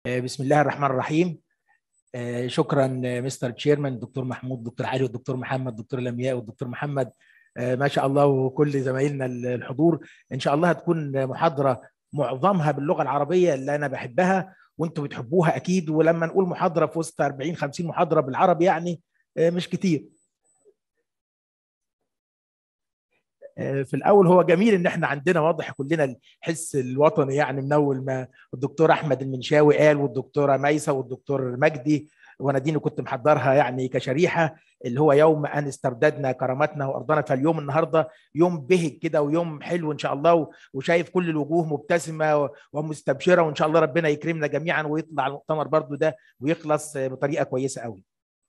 بسم الله الرحمن الرحيم شكرا مستر تشيرمان دكتور محمود دكتور علي والدكتور محمد دكتور لمياء والدكتور محمد ما شاء الله وكل زمايلنا الحضور ان شاء الله هتكون محاضره معظمها باللغه العربيه اللي انا بحبها وانتم بتحبوها اكيد ولما نقول محاضره في وسط 40 50 محاضره بالعربي يعني مش كتير في الاول هو جميل ان احنا عندنا واضح كلنا الحس الوطني يعني من اول ما الدكتور احمد المنشاوي قال والدكتوره ميسه والدكتور مجدي وانا دي كنت محضرها يعني كشريحه اللي هو يوم ان استرددنا كرامتنا وارضنا فاليوم النهارده يوم بهج كده ويوم حلو ان شاء الله وشايف كل الوجوه مبتسمه ومستبشره وان شاء الله ربنا يكرمنا جميعا ويطلع المؤتمر برضو ده ويخلص بطريقه كويسه قوي.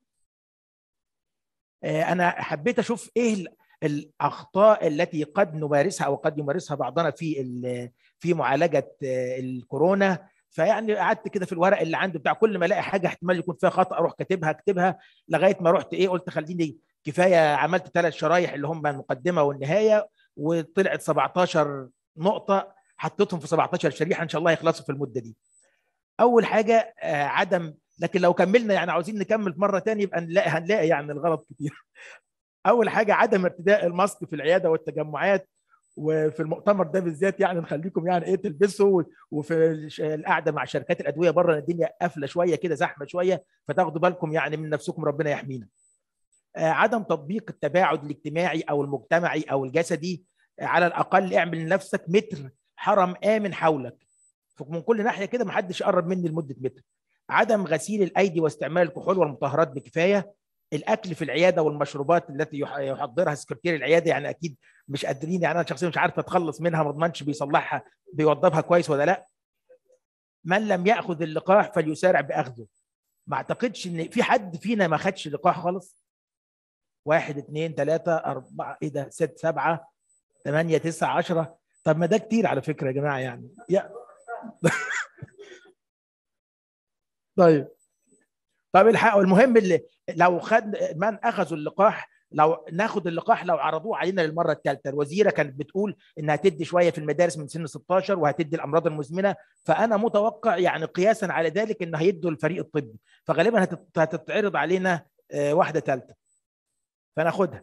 انا حبيت اشوف ايه الاخطاء التي قد نمارسها او قد يمارسها بعضنا في في معالجه الكورونا فيعني قعدت كده في الورق اللي عندي بتاع كل ما الاقي حاجه احتمال يكون فيها خطا اروح كاتبها اكتبها لغايه ما رحت ايه قلت خليني كفايه عملت ثلاث شرايح اللي هم المقدمه والنهايه وطلعت 17 نقطه حطيتهم في 17 شريحه ان شاء الله يخلصوا في المده دي. اول حاجه عدم لكن لو كملنا يعني عاوزين نكمل مره ثانيه يبقى نلاقي هنلاقي يعني الغلط كتير. اول حاجه عدم ارتداء الماسك في العياده والتجمعات وفي المؤتمر ده بالذات يعني نخليكم يعني ايه تلبسوا وفي القعده مع شركات الادويه بره الدنيا قافله شويه كده زحمه شويه فتاخدوا بالكم يعني من نفسكم ربنا يحمينا. عدم تطبيق التباعد الاجتماعي او المجتمعي او الجسدي على الاقل اعمل لنفسك متر حرم امن حولك من كل ناحيه كده ما حدش يقرب مني لمده متر. عدم غسيل الايدي واستعمال الكحول والمطهرات بكفايه الاكل في العياده والمشروبات التي يحضرها سكرتير العياده يعني اكيد مش قادرين يعني انا شخصيا مش عارف اتخلص منها ما اضمنش بيصلحها بيوضبها كويس ولا لا من لم ياخذ اللقاح فليسارع باخذه ما اعتقدش ان في حد فينا ما خدش لقاح خالص واحد اثنين ثلاثة أربعة إيه ده ست سبعة ثمانية تسعة عشرة طب ما ده كتير على فكرة يا جماعة يعني يا طيب طب الحق المهم اللي لو خد من اخذوا اللقاح لو ناخد اللقاح لو عرضوه علينا للمره الثالثه الوزيره كانت بتقول انها هتدي شويه في المدارس من سن 16 وهتدي الامراض المزمنه فانا متوقع يعني قياسا على ذلك ان هيدوا الفريق الطبي فغالبا هتتعرض علينا واحده ثالثه فناخدها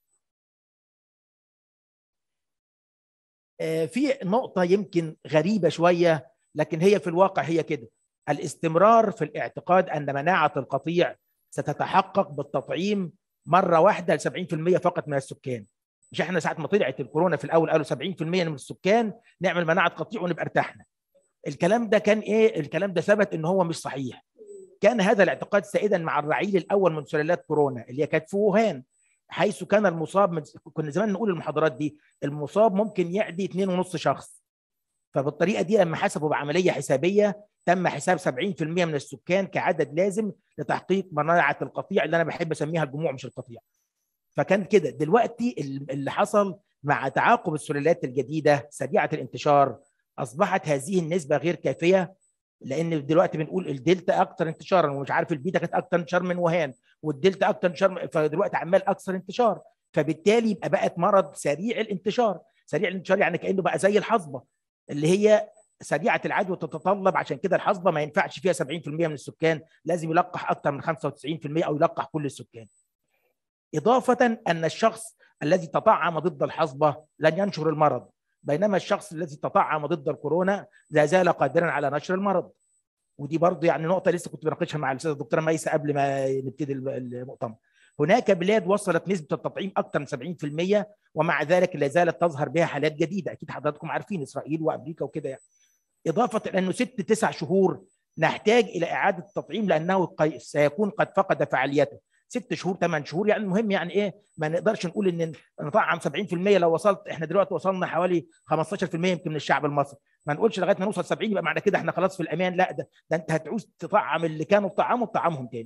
في نقطه يمكن غريبه شويه لكن هي في الواقع هي كده الاستمرار في الاعتقاد ان مناعه القطيع ستتحقق بالتطعيم مره واحده ل 70% فقط من السكان مش احنا ساعه ما طلعت الكورونا في الاول قالوا 70% من السكان نعمل مناعه قطيع ونبقى ارتحنا الكلام ده كان ايه الكلام ده ثبت ان هو مش صحيح كان هذا الاعتقاد سائدا مع الرعيل الاول من سلالات كورونا اللي كانت في ووهان حيث كان المصاب من... كنا زمان نقول المحاضرات دي المصاب ممكن يعدي 2.5 شخص فبالطريقه دي لما حسبوا بعمليه حسابيه تم حساب 70% من السكان كعدد لازم لتحقيق مناعه القطيع اللي انا بحب اسميها الجموع مش القطيع. فكان كده دلوقتي اللي حصل مع تعاقب السلالات الجديده سريعه الانتشار اصبحت هذه النسبه غير كافيه لان دلوقتي بنقول الدلتا اكثر انتشارا ومش عارف البيتا كانت اكثر انتشار من وهان والدلتا اكثر انتشار فدلوقتي عمال اكثر انتشار فبالتالي يبقى بقت مرض سريع الانتشار سريع الانتشار يعني كانه بقى زي الحصبه اللي هي سريعه العدوى تتطلب عشان كده الحصبه ما ينفعش فيها 70% من السكان لازم يلقح اكثر من 95% او يلقح كل السكان. اضافه ان الشخص الذي تطعم ضد الحصبه لن ينشر المرض بينما الشخص الذي تطعم ضد الكورونا لا زال قادرا على نشر المرض. ودي برضه يعني نقطه لسه كنت بناقشها مع الاستاذه الدكتوره ميسه قبل ما نبتدي المؤتمر. هناك بلاد وصلت نسبه التطعيم اكثر من 70% ومع ذلك لا زالت تظهر بها حالات جديده اكيد حضراتكم عارفين اسرائيل وامريكا وكده يعني. إضافة إلى أنه ست تسع شهور نحتاج إلى إعادة التطعيم لأنه سيكون قد فقد فعاليته ست شهور ثمان شهور يعني المهم يعني إيه ما نقدرش نقول إن نطعم 70% لو وصلت إحنا دلوقتي وصلنا حوالي 15% يمكن من الشعب المصري ما نقولش لغاية ما نوصل 70 يبقى معنى كده إحنا خلاص في الأمان لا ده, ده أنت هتعوز تطعم اللي كانوا طعموا تطعمهم تاني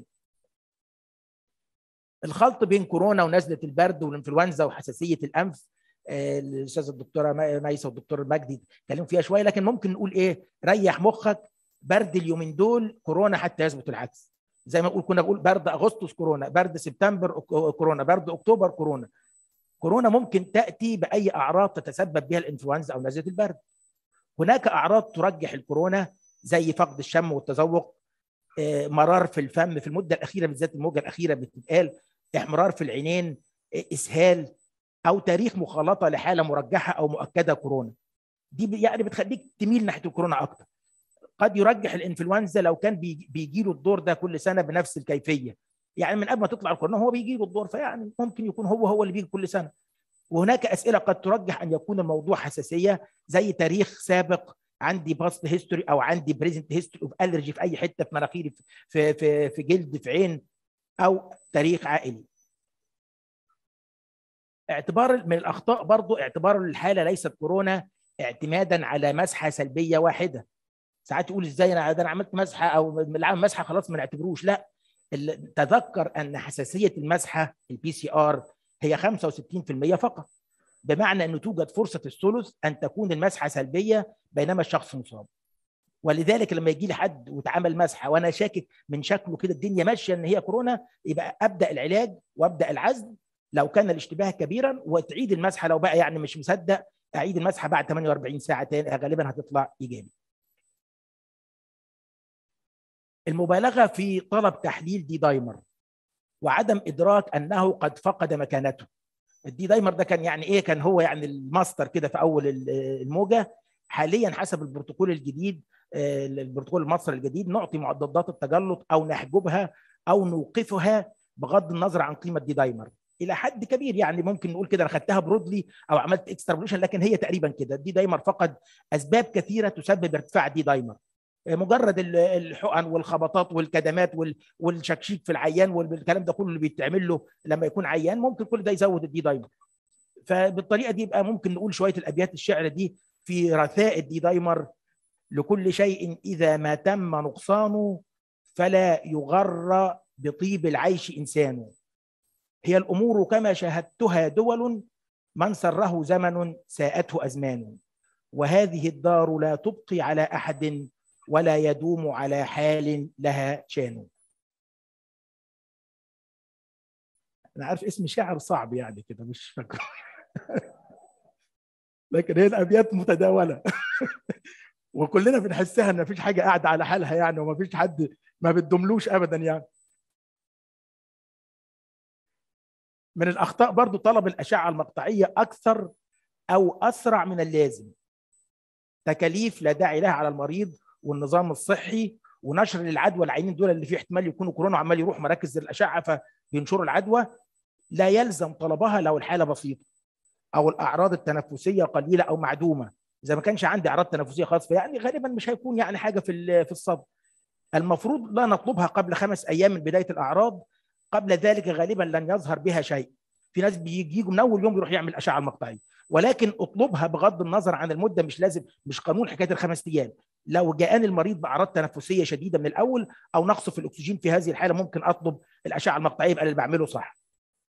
الخلط بين كورونا ونزله البرد والانفلونزا وحساسيه الانف الاستاذه الدكتوره ميسه والدكتور مجدي اتكلموا فيها شويه لكن ممكن نقول ايه ريح مخك برد اليومين دول كورونا حتى يثبت العكس زي ما نقول كنا بقول برد اغسطس كورونا برد سبتمبر كورونا برد اكتوبر كورونا كورونا ممكن تاتي باي اعراض تتسبب بها الانفلونزا او نزله البرد هناك اعراض ترجح الكورونا زي فقد الشم والتذوق مرار في الفم في المده الاخيره بالذات الموجه الاخيره بتتقال احمرار في العينين اسهال او تاريخ مخالطه لحاله مرجحه او مؤكده كورونا دي يعني بتخليك تميل ناحيه الكورونا اكتر قد يرجح الانفلونزا لو كان بيجي له الدور ده كل سنه بنفس الكيفيه يعني من قبل ما تطلع الكورونا هو بيجي له الدور فيعني ممكن يكون هو هو اللي بيجي كل سنه وهناك اسئله قد ترجح ان يكون الموضوع حساسيه زي تاريخ سابق عندي باست هيستوري او عندي بريزنت هيستوري اوف الرجي في اي حته في مناخيري في في في جلد في عين او تاريخ عائلي اعتبار من الاخطاء برضو اعتبار الحاله ليست كورونا اعتمادا على مسحه سلبيه واحده ساعات تقول ازاي انا انا عملت مسحه او العام مسحه خلاص ما نعتبروش لا تذكر ان حساسيه المسحه البي سي ار هي 65% فقط بمعنى انه توجد فرصه الثلث ان تكون المسحه سلبيه بينما الشخص مصاب ولذلك لما يجي لي حد واتعمل مسحه وانا شاكك من شكله كده الدنيا ماشيه ان هي كورونا يبقى ابدا العلاج وابدا العزل لو كان الاشتباه كبيرا وتعيد المسحه لو بقى يعني مش مصدق اعيد المسحه بعد 48 ساعه تاني غالبا هتطلع ايجابي. المبالغه في طلب تحليل دي دايمر وعدم ادراك انه قد فقد مكانته. الدي دايمر ده كان يعني ايه كان هو يعني الماستر كده في اول الموجه حاليا حسب البروتوكول الجديد البروتوكول المصري الجديد نعطي معدلات التجلط او نحجبها او نوقفها بغض النظر عن قيمه دي دايمر الى حد كبير يعني ممكن نقول كده انا خدتها برودلي او عملت اكسترابوليشن لكن هي تقريبا كده دي دايمر فقد اسباب كثيره تسبب ارتفاع دي دايمر مجرد الحقن والخبطات والكدمات والشكشيك في العيان والكلام ده كله اللي بيتعمل له لما يكون عيان ممكن كل ده يزود الدي دايمر فبالطريقه دي يبقى ممكن نقول شويه الابيات الشعر دي في رثاء الدي دايمر لكل شيء اذا ما تم نقصانه فلا يغر بطيب العيش انسان هي الامور كما شاهدتها دول من سره زمن ساءته ازمان وهذه الدار لا تبقي على احد ولا يدوم على حال لها شان انا عارف اسم شاعر صعب يعني كده مش فاكره لكن هي الابيات متداوله وكلنا بنحسها ان مفيش حاجه قاعده على حالها يعني ومفيش حد ما بتدملوش ابدا يعني من الاخطاء برضو طلب الاشعه المقطعيه اكثر او اسرع من اللازم تكاليف لا داعي لها على المريض والنظام الصحي ونشر العدوى العينين دول اللي فيه احتمال يكونوا كورونا عمال يروح مراكز الاشعه فبينشروا العدوى لا يلزم طلبها لو الحاله بسيطه او الاعراض التنفسيه قليله او معدومه اذا ما كانش عندي اعراض تنفسيه خاصه فيعني غالبا مش هيكون يعني حاجه في في الصدر المفروض لا نطلبها قبل خمس ايام من بدايه الاعراض قبل ذلك غالبا لن يظهر بها شيء في ناس بيجوا من اول يوم يروح يعمل اشعه المقطعيه ولكن اطلبها بغض النظر عن المده مش لازم مش قانون حكايه الخمس ايام لو جاءني المريض باعراض تنفسيه شديده من الاول او نقص في الاكسجين في هذه الحاله ممكن اطلب الاشعه المقطعيه يبقى اللي بعمله صح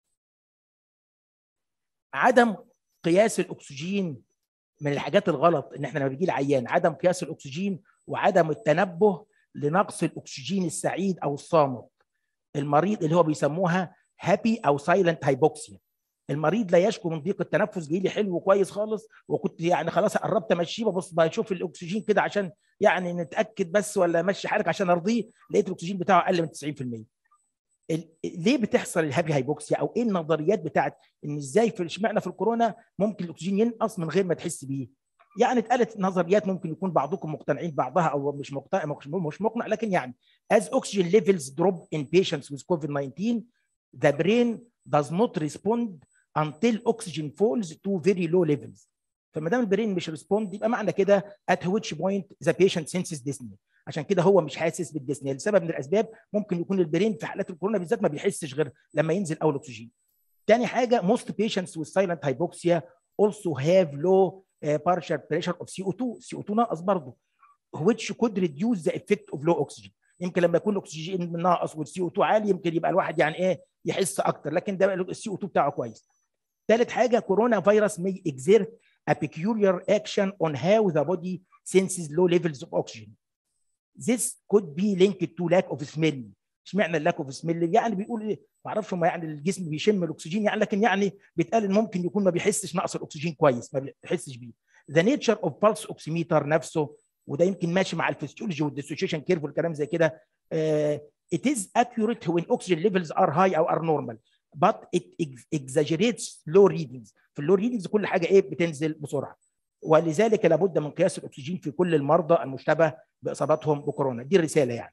عدم قياس الاكسجين من الحاجات الغلط ان احنا لما بيجي العيان عدم قياس الاكسجين وعدم التنبه لنقص الاكسجين السعيد او الصامت المريض اللي هو بيسموها هابي او سايلنت هايبوكسيا المريض لا يشكو من ضيق التنفس جاي لي حلو وكويس خالص وكنت يعني خلاص قربت امشيه ببص بشوف الاكسجين كده عشان يعني نتاكد بس ولا امشي حالك عشان ارضيه لقيت الاكسجين بتاعه اقل من 90% ليه بتحصل الهابي هايبوكسيا او ايه النظريات بتاعت ان ازاي في اشمعنى في الكورونا ممكن الاكسجين ينقص من غير ما تحس بيه يعني اتقالت نظريات ممكن يكون بعضكم مقتنعين بعضها او مش مقتنع مش مقنع لكن يعني as oxygen levels drop in patients with COVID-19 the brain does not respond until oxygen falls to very low levels فما دام البرين مش ريسبوند يبقى معنى كده at which point the patient senses dyspnea عشان كده هو مش حاسس بالديسنيا لسبب من الاسباب ممكن يكون البرين في حالات الكورونا بالذات ما بيحسش غير لما ينزل اول اكسجين تاني حاجه most patients with silent hypoxia also have low uh, partial pressure of CO2 CO2 ناقص برضه which could reduce the effect of low oxygen يمكن لما يكون الاكسجين ناقص والسي او 2 عالي يمكن يبقى الواحد يعني ايه يحس اكتر لكن ده السي او 2 بتاعه كويس ثالث حاجه كورونا فيروس may exert a peculiar action on how the body senses low levels of oxygen. This could be linked to lack of smell. اشمعنى اللاك اوف سميل يعني بيقول ايه ما اعرفش هم يعني الجسم بيشم الاكسجين يعني لكن يعني بيتقال ان ممكن يكون ما بيحسش نقص الاكسجين كويس ما بيحسش بيه the nature of pulse oximeter نفسه وده يمكن ماشي مع الفسيولوجي والديسوشيشن كيرف والكلام زي كده it is accurate when oxygen levels are high او are normal but it exaggerates low readings في اللو ريدنجز كل حاجه ايه بتنزل بسرعه ولذلك لابد من قياس الاكسجين في كل المرضى المشتبه باصابتهم بكورونا دي الرساله يعني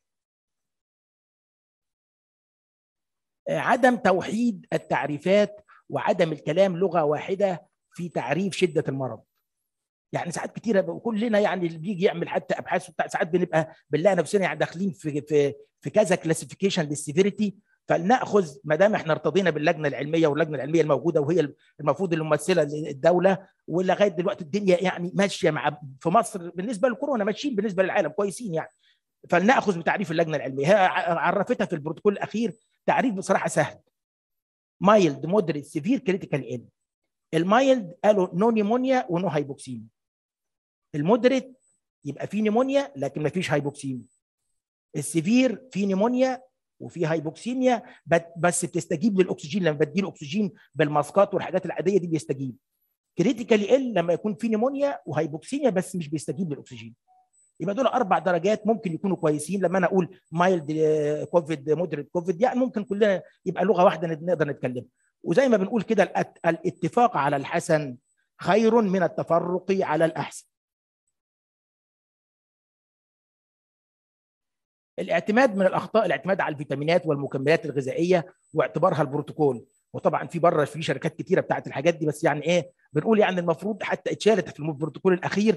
عدم توحيد التعريفات وعدم الكلام لغه واحده في تعريف شده المرض يعني ساعات كتيره كلنا يعني اللي بيجي يعمل حتى ابحاث وبتاع ساعات بنبقى بنلاقي نفسنا يعني داخلين في في في كذا كلاسيفيكيشن للسيفيريتي فلناخذ ما دام احنا ارتضينا باللجنه العلميه واللجنه العلميه الموجوده وهي المفروض الممثله للدوله ولغايه دلوقتي الدنيا يعني ماشيه مع في مصر بالنسبه للكورونا ماشيين بالنسبه للعالم كويسين يعني فلناخذ بتعريف اللجنه العلميه هي عرفتها في البروتوكول الاخير تعريف بصراحه سهل مايلد مودريت سيفير كريتيكال ال المايلد قالوا نو نيمونيا ونو هايبوكسيميا المودريت يبقى فيه نيمونيا لكن ما فيش هايبوكسيميا السيفير فيه نيمونيا وفي هايبوكسيميا بس بتستجيب للاكسجين لما بديله اكسجين بالماسكات والحاجات العاديه دي بيستجيب كريتيكالي ال لما يكون في نيمونيا وهايبوكسيميا بس مش بيستجيب للاكسجين يبقى دول اربع درجات ممكن يكونوا كويسين لما انا اقول مايلد كوفيد مودريت كوفيد يعني ممكن كلنا يبقى لغه واحده نقدر نتكلم وزي ما بنقول كده الاتفاق على الحسن خير من التفرق على الاحسن الاعتماد من الاخطاء الاعتماد على الفيتامينات والمكملات الغذائيه واعتبارها البروتوكول وطبعا في بره في شركات كتيره بتاعت الحاجات دي بس يعني ايه بنقول يعني المفروض حتى اتشالت في البروتوكول الاخير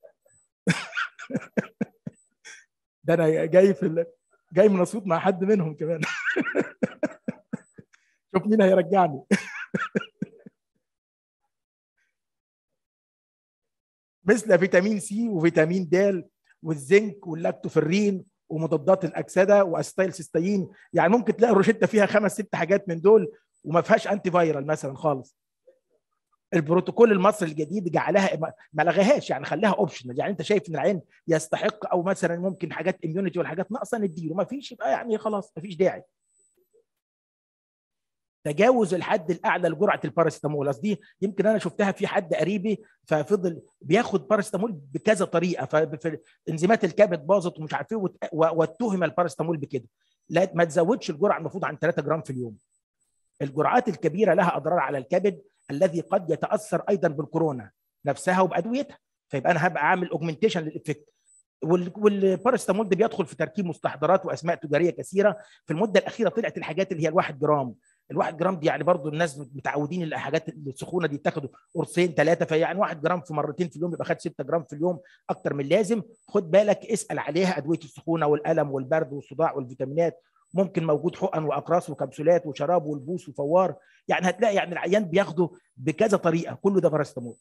ده انا جاي في ال... جاي من صوت مع حد منهم كمان شوف مين هيرجعني مثل فيتامين سي وفيتامين د والزنك واللاكتوفرين ومضادات الاكسده واسيتايل سيستين يعني ممكن تلاقي الروشته فيها خمس ست حاجات من دول وما فيهاش انتي فايرال مثلا خالص البروتوكول المصري الجديد جعلها ما لغاهاش يعني خلاها اوبشنال يعني انت شايف ان العين يستحق او مثلا ممكن حاجات اميونيتي ولا حاجات ناقصه نديله ما فيش يبقى يعني خلاص ما فيش داعي تجاوز الحد الاعلى لجرعه الباراسيتامول دي يمكن انا شفتها في حد قريبي ففضل بياخد باراسيتامول بكذا طريقه فانزيمات الكبد باظت ومش عارف ايه واتهم الباراسيتامول بكده لا ما تزودش الجرعه المفروض عن 3 جرام في اليوم الجرعات الكبيره لها اضرار على الكبد الذي قد يتاثر ايضا بالكورونا نفسها وبادويتها فيبقى انا هبقى عامل اوجمنتيشن للافكت والباراسيتامول ده بيدخل في تركيب مستحضرات واسماء تجاريه كثيره في المده الاخيره طلعت الحاجات اللي هي الواحد جرام الواحد جرام دي يعني برضو الناس متعودين الحاجات السخونه دي تاخدوا قرصين ثلاثه فيعني واحد جرام في مرتين في اليوم يبقى خد 6 جرام في اليوم اكتر من اللازم خد بالك اسال عليها ادويه السخونه والالم والبرد والصداع والفيتامينات ممكن موجود حقن واقراص وكبسولات وشراب والبوس وفوار يعني هتلاقي يعني العيان بياخده بكذا طريقه كله ده باراسيتامول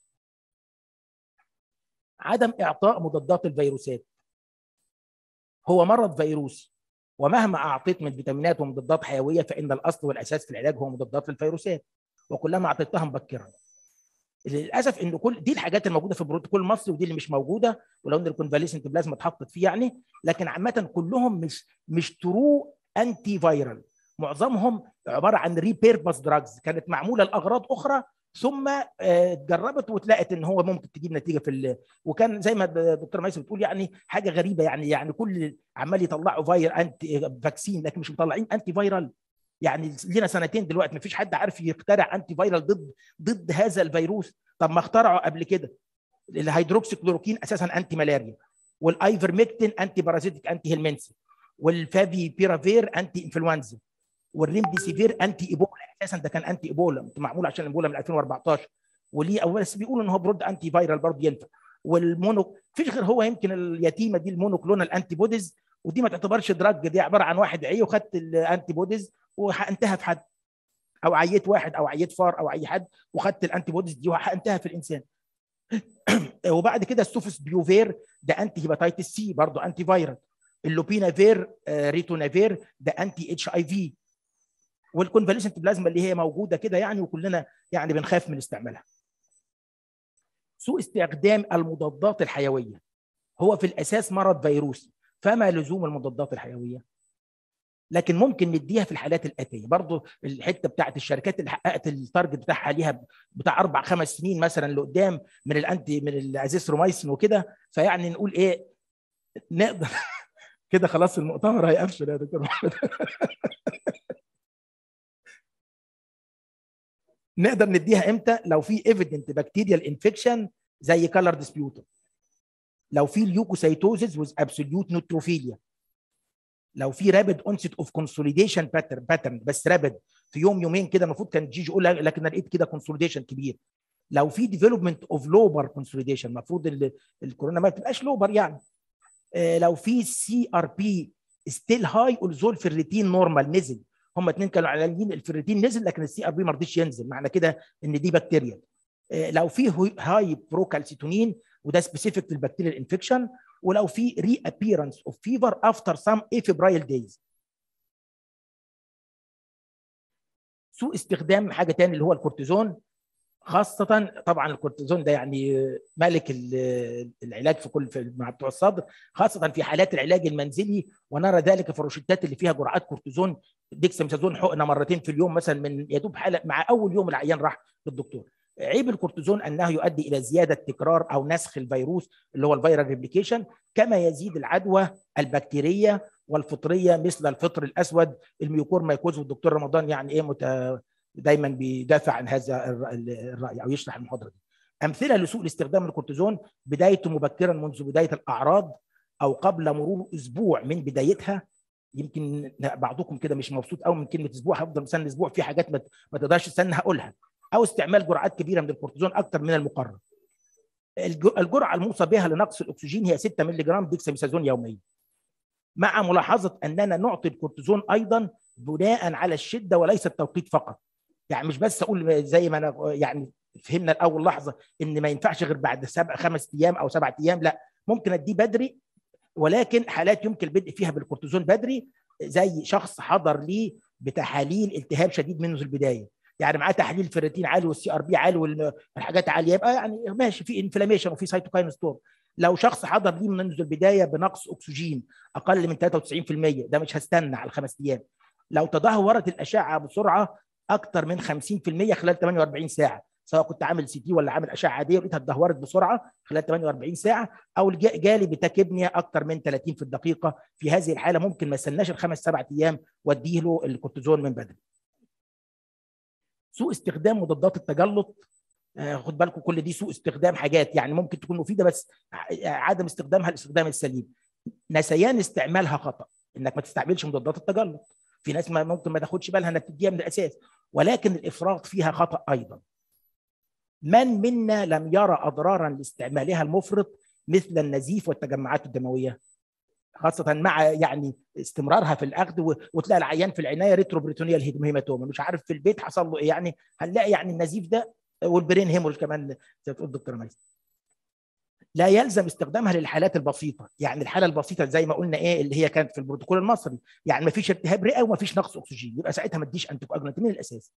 عدم اعطاء مضادات الفيروسات هو مرض فيروسي ومهما اعطيت من فيتامينات ومضادات حيويه فان الاصل والاساس في العلاج هو مضادات الفيروسات وكلما اعطيتها مبكرا للاسف ان كل دي الحاجات الموجوده في البروتوكول المصري ودي اللي مش موجوده ولو ان الكونفاليسنت بلازما اتحطت فيه يعني لكن عامه كلهم مش مش ترو انتي فايرال معظمهم عباره عن ريبيربس دراجز كانت معموله لاغراض اخرى ثم اتجربت واتلقت ان هو ممكن تجيب نتيجه في ال... وكان زي ما الدكتور ميسر بتقول يعني حاجه غريبه يعني يعني كل عمال يطلعوا فاير انتي فاكسين لكن مش مطلعين انتي فايرال يعني لينا سنتين دلوقتي ما فيش حد عارف يخترع انتي فايرال ضد ضد هذا الفيروس طب ما اخترعوا قبل كده الهيدروكسي كلوروكين اساسا انتي ملاريا والايفرميكتين انتي بارازيتيك انتي هيلمنسي والفافي بيرافير انتي انفلونزا والريمديسيفير انتي ايبولا اساسا ده كان انتي ايبولا معمول عشان الايبولا من 2014 وليه او بس بيقولوا ان هو برود انتي فايرال برضه ينفع والمونو فيش غير هو يمكن اليتيمه دي المونوكلونال انتي بوديز ودي ما تعتبرش دراج دي عباره عن واحد عي وخدت الانتي بوديز وحقنتها في حد او عيت واحد او عيت فار او اي حد وخدت الانتي بوديز دي وحقنتها في الانسان وبعد كده السوفس بيوفير ده انتي هيباتيتس سي برضه انتي فايرال اللوبينافير ريتونافير ده انتي اتش اي في والكونفاليسنت بلازما اللي هي موجوده كده يعني وكلنا يعني بنخاف من استعمالها. سوء استخدام المضادات الحيويه هو في الاساس مرض فيروسي فما لزوم المضادات الحيويه؟ لكن ممكن نديها في الحالات الاتيه برضه الحته بتاعت الشركات اللي حققت التارجت بتاعها ليها بتاع اربع خمس سنين مثلا لقدام من الانتي من الازيثرومايسين وكده فيعني نقول ايه نقدر كده خلاص المؤتمر هيقفل يا دكتور محمد نقدر نديها امتى لو في ايفيدنت بكتيريال انفكشن زي كالر ديسبيوتر لو في اليوكوسايتوزيس ويز ابسوليوت نوتروفيليا لو في رابيد اونست اوف كونسوليديشن باترن باترن بس رابيد في يوم يومين كده المفروض كان تيجي يقول لكن انا لقيت كده كونسوليديشن كبير لو في ديفلوبمنت اوف لوبر كونسوليديشن المفروض الكورونا ما تبقاش لوبر يعني آه لو في سي ار بي ستيل هاي اولزول في الريتين نورمال نزل هم اثنين كانوا عاليين الفيرتين نزل لكن السي ار بي ما رضيش ينزل معنى كده ان دي بكتيريا آه لو في هاي بروكالسيتونين وده سبيسيفيك للبكتيريال انفكشن ولو في ري ابييرنس اوف فيفر افتر سام افيبرايل دايز سوء استخدام حاجه تاني اللي هو الكورتيزون خاصة طبعا الكورتيزون ده يعني ملك العلاج في كل في مع بتوع الصدر خاصة في حالات العلاج المنزلي ونرى ذلك في الروشتات اللي فيها جرعات كورتيزون ديكساميثازون حقنة مرتين في اليوم مثلا من يدوب حالة مع أول يوم العيان راح للدكتور عيب الكورتيزون انه يؤدي الى زياده تكرار او نسخ الفيروس اللي هو الفيرال ريبليكيشن كما يزيد العدوى البكتيريه والفطريه مثل الفطر الاسود الميوكور مايكوز والدكتور رمضان يعني ايه مت... دايما بيدافع عن هذا الراي او يشرح المحاضره دي. امثله لسوء الاستخدام الكورتيزون بدايته مبكرا منذ بدايه الاعراض او قبل مرور اسبوع من بدايتها يمكن بعضكم كده مش مبسوط قوي من كلمه اسبوع هفضل مستني اسبوع في حاجات ما تقدرش تستنى هقولها او استعمال جرعات كبيره من الكورتيزون اكثر من المقرر. الجرعه الموصى بها لنقص الاكسجين هي 6 مللي جرام ديكساميثازون يوميا. مع ملاحظه اننا نعطي الكورتيزون ايضا بناء على الشده وليس التوقيت فقط. يعني مش بس اقول زي ما انا يعني فهمنا الاول لحظه ان ما ينفعش غير بعد سبع خمس ايام او سبعة ايام لا ممكن اديه بدري ولكن حالات يمكن البدء فيها بالكورتيزون بدري زي شخص حضر لي بتحاليل التهاب شديد منذ البدايه يعني معاه تحليل فيرتين عالي والسي ار بي عالي والحاجات عاليه يبقى يعني ماشي في انفلاميشن وفي سايتوكاين ستور لو شخص حضر لي منذ البدايه بنقص اكسجين اقل من 93% ده مش هستنى على خمس ايام لو تدهورت الاشعه بسرعه اكثر من 50% خلال 48 ساعه سواء كنت عامل سي تي ولا عامل اشعه عاديه ولقيتها اتدهورت بسرعه خلال 48 ساعه او جالي بتاكبنيا اكثر من 30 في الدقيقه في هذه الحاله ممكن ما استناش الخمس سبع ايام واديه له الكورتيزون من بدري. سوء استخدام مضادات التجلط آه خد بالكم كل دي سوء استخدام حاجات يعني ممكن تكون مفيده بس عدم استخدامها الاستخدام السليم. نسيان استعمالها خطا انك ما تستعملش مضادات التجلط. في ناس ما ممكن ما تاخدش بالها انها بتديها من الاساس ولكن الافراط فيها خطا ايضا. من منا لم يرى اضرارا لاستعمالها المفرط مثل النزيف والتجمعات الدمويه خاصة مع يعني استمرارها في الأخذ وتلاقي العيان في العناية ريتروبريتونيال هيماتوما مش عارف في البيت حصل له إيه يعني هنلاقي يعني النزيف ده والبرين هيمورج كمان زي ما تقول دكتور ميس لا يلزم استخدامها للحالات البسيطة يعني الحالة البسيطة زي ما قلنا إيه اللي هي كانت في البروتوكول المصري يعني ما فيش التهاب رئة وما فيش نقص أكسجين يبقى ساعتها ما تديش أنتي من الأساس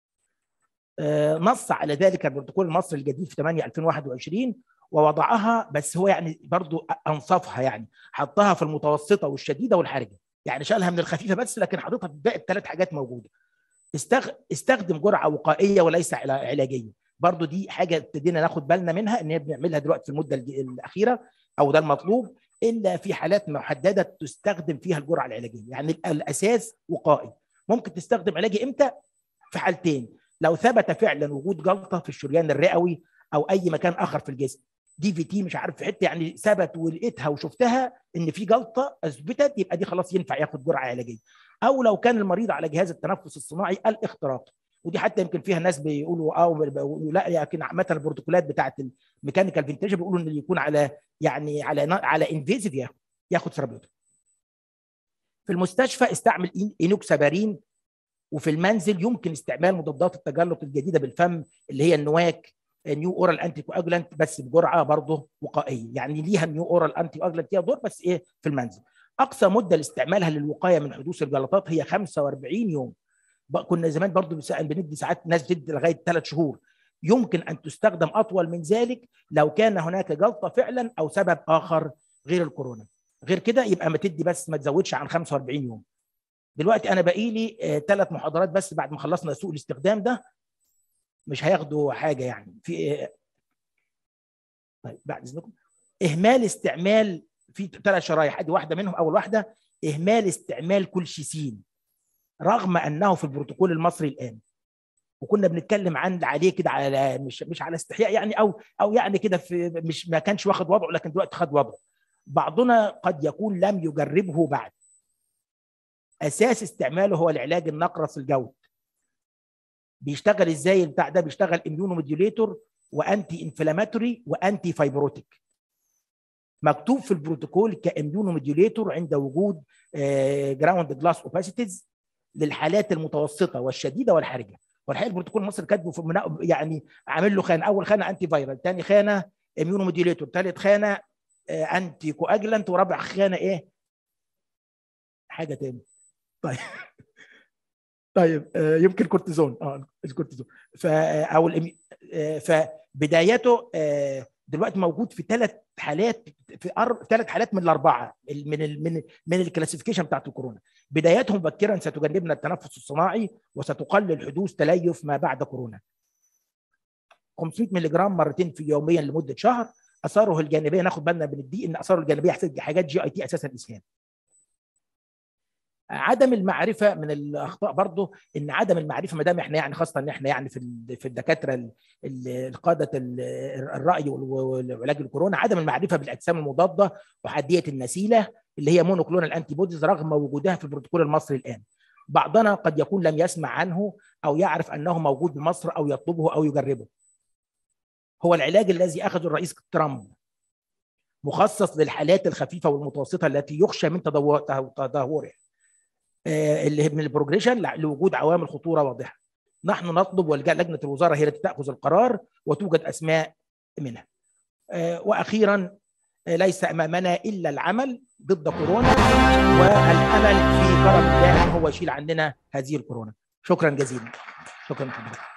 نص على ذلك البروتوكول المصري الجديد في 8 2021 ووضعها بس هو يعني برضو انصفها يعني حطها في المتوسطه والشديده والحرجه يعني شالها من الخفيفه بس لكن حاططها في باقي الثلاث حاجات موجوده استغ... استخدم جرعه وقائيه وليس علاجيه برضو دي حاجه ابتدينا ناخد بالنا منها ان هي بنعملها دلوقتي في المده الاخيره او ده المطلوب الا في حالات محدده تستخدم فيها الجرعه العلاجيه يعني الاساس وقائي ممكن تستخدم علاجي امتى في حالتين لو ثبت فعلا وجود جلطه في الشريان الرئوي او اي مكان اخر في الجسم دي في تي مش عارف في حته يعني ثبت ولقيتها وشفتها ان في جلطه اثبتت يبقى دي خلاص ينفع ياخد جرعه علاجيه او لو كان المريض على جهاز التنفس الصناعي الاختراق ودي حتى يمكن فيها ناس بيقولوا اه لا لكن عامه البروتوكولات بتاعت الميكانيكال فينتيج بيقولوا ان يكون على يعني على على انفيزيف ياخد ياخد ثيرابيوتيك في المستشفى استعمل اينوكسابارين وفي المنزل يمكن استعمال مضادات التجلط الجديده بالفم اللي هي النواك نيو اورال انتي كواجولانت بس بجرعه برضه وقائيه يعني ليها نيو اورال انتي كواجولانت ليها دور بس ايه في المنزل اقصى مده لاستعمالها للوقايه من حدوث الجلطات هي 45 يوم كنا زمان برضه بندي ساعات ناس بتدي لغايه ثلاث شهور يمكن ان تستخدم اطول من ذلك لو كان هناك جلطه فعلا او سبب اخر غير الكورونا غير كده يبقى ما تدي بس ما تزودش عن 45 يوم دلوقتي انا باقي لي ثلاث محاضرات بس بعد ما خلصنا سوء الاستخدام ده مش هياخدوا حاجه يعني في طيب بعد اذنكم اهمال استعمال في ثلاث شرايح ادي واحده منهم اول واحده اهمال استعمال كل شيسين رغم انه في البروتوكول المصري الان وكنا بنتكلم عن عليه كده على مش مش على استحياء يعني او او يعني كده في مش ما كانش واخد وضعه لكن دلوقتي خد وضعه بعضنا قد يكون لم يجربه بعد اساس استعماله هو العلاج النقرس الجود بيشتغل ازاي البتاع ده بيشتغل اميونوموديوليتور وانتي انفلاماتوري وانتي فايبروتيك مكتوب في البروتوكول كاميونوموديوليتور عند وجود جراوند جلاس اوباسيتيز للحالات المتوسطه والشديده والحرجه والحقيقه البروتوكول المصري كاتبه في منا... يعني عامل له خانه اول خانه انتي فايرال ثاني خانه اميونوموديوليتور ثالث خانه انتي كواجلانت ورابع خانه ايه حاجه تاني طيب طيب يمكن كورتيزون اه الكورتيزون ف او الامي... فبدايته دلوقتي موجود في ثلاث حالات في أر... ثلاث حالات من الاربعه من ال... من من الكلاسيفيكيشن بتاعت الكورونا بدايتهم مبكرا ستجنبنا التنفس الصناعي وستقلل حدوث تليف ما بعد كورونا 500 مللي جرام مرتين في يوميا لمده شهر اثاره الجانبيه ناخد بالنا من دي ان اثاره الجانبيه حاجات جي اي تي اساسا اسهال عدم المعرفه من الاخطاء برضه ان عدم المعرفه ما دام احنا يعني خاصه ان احنا يعني في في الدكاتره القاده الراي والعلاج الكورونا عدم المعرفه بالاجسام المضاده وحديه النسيله اللي هي مونوكلونال انتي بوديز رغم وجودها في البروتوكول المصري الان بعضنا قد يكون لم يسمع عنه او يعرف انه موجود بمصر او يطلبه او يجربه هو العلاج الذي اخذه الرئيس ترامب مخصص للحالات الخفيفه والمتوسطه التي يخشى من تدهورها اللي من البروجريشن لوجود عوامل خطوره واضحه نحن نطلب ولجنه الوزاره هي التي تاخذ القرار وتوجد اسماء منها واخيرا ليس امامنا الا العمل ضد كورونا والامل في كرم الله هو يشيل عننا هذه الكورونا شكرا جزيلا شكرا حضرتك